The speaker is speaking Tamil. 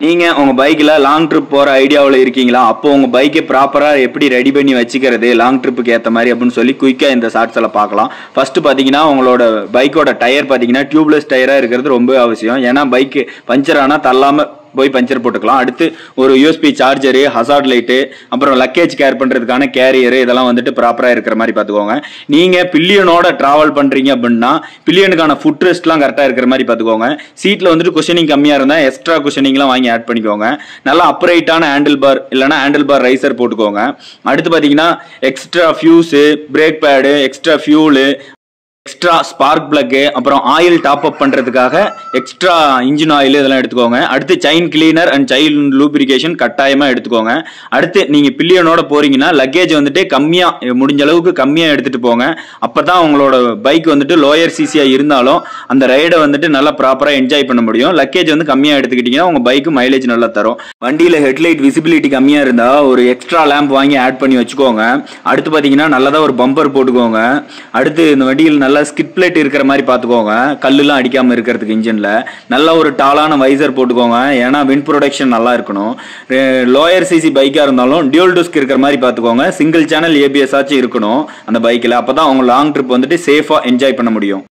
நீங்கள் உங்கள் பைக்கில் லாங் ட்ரிப் போகிற ஐடியாவில் இருக்கீங்களா அப்போ உங்கள் பைக்கை ப்ராப்பராக எப்படி ரெடி பண்ணி வச்சுக்கிறது லாங் ட்ரிப்புக்கு ஏற்ற மாதிரி அப்படின்னு சொல்லி குயிக்காக இந்த ஷார்ட்ஸில் பார்க்கலாம் ஃபஸ்ட்டு பார்த்தீங்கன்னா உங்களோட பைக்கோட டயர் பார்த்தீங்கன்னா டியூப்லெஸ் டயராக இருக்கிறது ரொம்ப அவசியம் ஏன்னா பைக்கு பஞ்சர் ஆனால் தள்ளாமல் போய் பஞ்சர் போட்டுக்கலாம் அடுத்து ஒரு யூஎஸ்பி சார்ஜரு ஹசார்ட் லைட்டு அப்புறம் லக்கேஜ் கேர் பண்ணுறதுக்கான கேரியரு இதெல்லாம் வந்துட்டு ப்ராப்பராக இருக்கிற மாதிரி பார்த்துக்கோங்க நீங்கள் பில்லியனோட ட்ராவல் பண்ணுறீங்க அப்படின்னா பில்லியனுக்கான ஃபுட் ரெஸ்ட்லாம் கரெக்டாக இருக்கிற மாதிரி பார்த்துக்கோங்க சீட்டில் வந்துட்டு குஷனிங் கம்மியாக இருந்தால் எக்ஸ்ட்ரா குஷனிங்லாம் வாங்கி ஆட் பண்ணிக்கோங்க நல்லா அப்ரைட்டான ஹேண்டில் பார் இல்லைனா ஹேண்டில் பார் ரைசர் போட்டுக்கோங்க அடுத்து பார்த்தீங்கன்னா extra fuse brake pad extra fuel extra spark plug அப்புறம் ஆயில் டாப் அப் பண்ணுறதுக்காக எக்ஸ்ட்ரா இன்ஜின் ஆயில் இதெல்லாம் எடுத்துக்கோங்க அடுத்து chain cleaner and chain lubrication கட்டாயமாக எடுத்துக்கோங்க அடுத்து நீங்கள் பில்லியனோட போறீங்கன்னா லக்கேஜ் வந்துட்டு கம்மியாக முடிஞ்ச அளவுக்கு கம்மியாக எடுத்துகிட்டு போங்க அப்போ தான் உங்களோட பைக் வந்துட்டு லோயர் சிசியாக இருந்தாலும் அந்த ரைடை வந்துட்டு நல்லா ப்ராப்பராக என்ஜாய் பண்ண முடியும் லக்கேஜ் வந்து கம்மியாக எடுத்துக்கிட்டிங்கன்னா உங்கள் பைக்கு மைலேஜ் நல்லா தரும் வண்டியில் ஹெட்லைட் விசிபிலிட்டி கம்மியாக இருந்தால் ஒரு எக்ஸ்ட்ரா லேம்ப் வாங்கி ஆட் பண்ணி வச்சுக்கோங்க அடுத்து பார்த்தீங்கன்னா நல்லதாக ஒரு பம்பர் போட்டுக்கோங்க அடுத்து இந்த வண்டியில் நல்லா ஸ்கிட் பிளேட் இருக்கிற மாதிரி பார்த்துக்கோங்க கல்லுலாம் அடிக்காமல் இருக்கிறதுக்கு இன்ஜினில் நல்ல ஒரு டாலான வைசர் போட்டுக்கோங்க ஏன்னா விண்ட் ப்ரொடக்ஷன் நல்லா இருக்கணும் லோயர் சிசி பைக்காக இருந்தாலும் டியூல் டிஸ்க் இருக்கிற மாதிரி பார்த்துக்கோங்க சிங்கிள் சேனல் ஏபிஎஸ் ஆச்சும் இருக்கணும் அந்த பைக்கில் அப்போ தான் அவங்க லாங் ட்ரிப் வந்துட்டு சேஃபாக என்ஜாய் பண்ண முடியும்